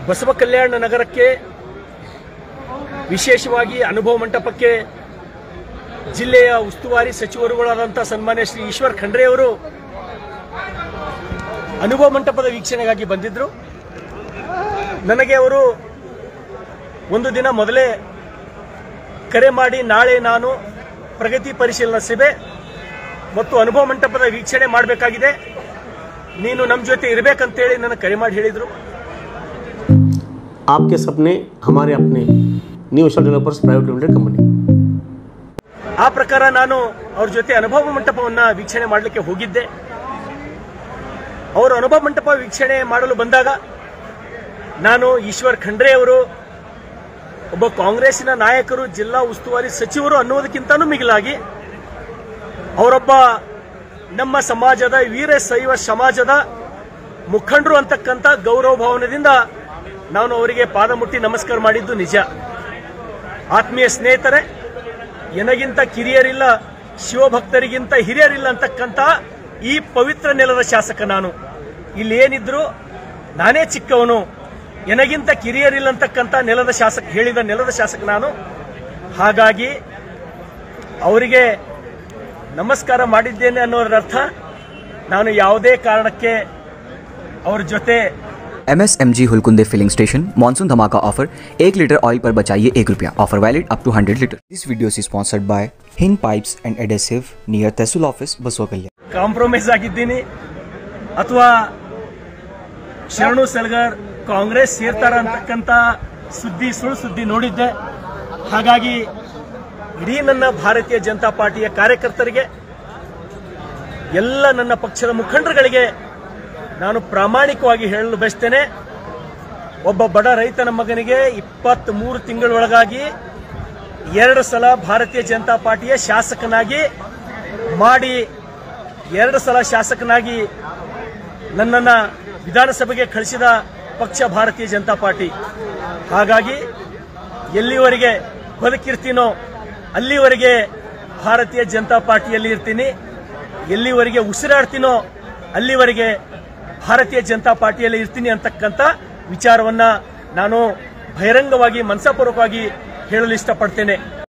ಬಸವ ಕಲ್ಯಾಣ ನಗರಕ್ಕೆ ವಿಶೇಷವಾಗಿ ಅನುಭವ ಮಂಟಪಕ್ಕೆ ಜಿಲ್ಲೆಯ ಉಸ್ತುವಾರಿ ಸಚಿವರುಗಳಾದಂಥ ಸನ್ಮಾನ್ಯ ಶ್ರೀ ಈಶ್ವರ್ ಖಂಡ್ರೆ ಅವರು ಅನುಭವ ಮಂಟಪದ ವೀಕ್ಷಣೆಗಾಗಿ ಬಂದಿದ್ರು ನನಗೆ ಅವರು ಒಂದು ದಿನ ಮೊದಲೇ ಕರೆ ಮಾಡಿ ನಾಳೆ ನಾನು ಪ್ರಗತಿ ಪರಿಶೀಲನಾ ಸಭೆ ಮತ್ತು ಅನುಭವ ಮಂಟಪದ ವೀಕ್ಷಣೆ ಮಾಡಬೇಕಾಗಿದೆ ನೀನು ನಮ್ಮ ಜೊತೆ ಇರಬೇಕಂತೇಳಿ ನನಗೆ ಕರೆ ಮಾಡಿ ಹೇಳಿದರು आपके सपने हमारे अपने new star developers private limited company ಆ ಪ್ರಕಾರ ನಾನು ಅವ್ರ ಜೊತೆ ಅನುಭವ ಮಂಟಪವನ್ನ ವೀಕ್ಷಣೆ ಮಾಡಲಿಕ್ಕೆ ಹೋಗಿದ್ದೆ ಅವರು ಅನುಭವ ಮಂಟಪ ವೀಕ್ಷಣೆ ಮಾಡಲು ಬಂದಾಗ ನಾನು ಈಶ್ವರ್ ಖಂಡ್ರೆ ಅವರು ಒಬ್ಬ ಕಾಂಗ್ರೆಸ್ಸಿನ ನಾಯಕರು ಜಿಲ್ಲಾ ಉಸ್ತುವಾರಿ ಸಚಿವರು ಅನ್ನೋದಕ್ಕಿಂತನೂ ಮಿಗಿಲಾಗಿ ಅವರೊಬ್ಬ ನಮ್ಮ ಸಮಾಜದ ವೀರ ಶೈವ ಸಮಾಜದ ಮುಖಂಡರು ಅಂತಕ್ಕಂಥ ಗೌರವ ಭಾವನದಿಂದ ನಾನು ಅವರಿಗೆ ಪಾದ ಮುಟ್ಟಿ ನಮಸ್ಕಾರ ಮಾಡಿದ್ದು ನಿಜ ಆತ್ಮೀಯ ಸ್ನೇಹಿತರೆ ಎನಗಿಂತ ಕಿರಿಯರಿಲ್ಲ ಶಿವಭಕ್ತರಿಗಿಂತ ಹಿರಿಯರಿಲ್ಲ ಅಂತಕ್ಕಂಥ ಈ ಪವಿತ್ರ ನೆಲದ ಶಾಸಕ ನಾನು ಇಲ್ಲಿ ಏನಿದ್ರು ನಾನೇ ಚಿಕ್ಕವನು ಎನಗಿಂತ ಕಿರಿಯರಿಲ್ಲ ಅಂತಕ್ಕಂಥ ನೆಲದ ಶಾಸಕ ಹೇಳಿದ ನೆಲದ ಶಾಸಕ ನಾನು ಹಾಗಾಗಿ ಅವರಿಗೆ ನಮಸ್ಕಾರ ಮಾಡಿದ್ದೇನೆ ಅನ್ನೋದರ ಅರ್ಥ ನಾನು ಯಾವುದೇ ಕಾರಣಕ್ಕೆ ಅವ್ರ ಜೊತೆ M S M G Hulkunde filling station monsoon धमाका ऑफर एक लीटर ऑयल पर बचाइए एक रुपया offer valid up to hundred litre this video is sponsored by Hind pipes and adhesive near tehsil office Basavakalyan compromise ಆಗಿದ್ದೀನಿ ಅಥವಾ ಶರಣು ಸಲ್ಗರ್ ಕಾಂಗ್ರೆಸ್ ಸೇರ್ತಾರ ಅಂತಕ್ಕಂಥ ಸುದ್ದಿ ಸುಳ್ಳು ಸುದ್ದಿ ನೋಡಿದ್ದೆ ಹಾಗಾಗಿ ಇಡೀ ನನ್ನ ಭಾರತೀಯ ಜನತಾ ಪಾರ್ಟಿಯ ಕಾರ್ಯಕರ್ತರಿಗೆ ಎಲ್ಲ ನನ್ನ ಪಕ್ಷದ ಮುಖಂಡರುಗಳಿಗೆ ನಾನು ಪ್ರಾಮಾಣಿಕವಾಗಿ ಹೇಳಲು ಬಯಸ್ತೇನೆ ಒಬ್ಬ ಬಡ ರೈತನ ಮಗನಿಗೆ ಇಪ್ಪತ್ತ್ ಮೂರು ತಿಂಗಳೊಳಗಾಗಿ ಎರಡು ಸಲ ಭಾರತೀಯ ಜನತಾ ಪಾರ್ಟಿಯ ಶಾಸಕನಾಗಿ ಮಾಡಿ ಎರಡು ಸಲ ಶಾಸಕನಾಗಿ ನನ್ನನ್ನು ವಿಧಾನಸಭೆಗೆ ಕಳಿಸಿದ ಪಕ್ಷ ಭಾರತೀಯ ಜನತಾ ಪಾರ್ಟಿ ಹಾಗಾಗಿ ಎಲ್ಲಿವರೆಗೆ ಬದುಕಿರ್ತೀನೋ ಅಲ್ಲಿವರೆಗೆ ಭಾರತೀಯ ಜನತಾ ಪಾರ್ಟಿಯಲ್ಲಿ ಇರ್ತೀನಿ ಎಲ್ಲಿವರೆಗೆ ಉಸಿರಾಡ್ತೀನೋ ಅಲ್ಲಿವರೆಗೆ ಭಾರತೀಯ ಜನತಾ ಪಾರ್ಟಿಯಲ್ಲಿ ಇರ್ತೀನಿ ಅಂತಕ್ಕಂಥ ವಿಚಾರವನ್ನ ನಾನು ಬಹಿರಂಗವಾಗಿ ಮನಸಾಪೂರ್ವಕವಾಗಿ ಹೇಳಲು ಇಷ್ಟಪಡ್ತೇನೆ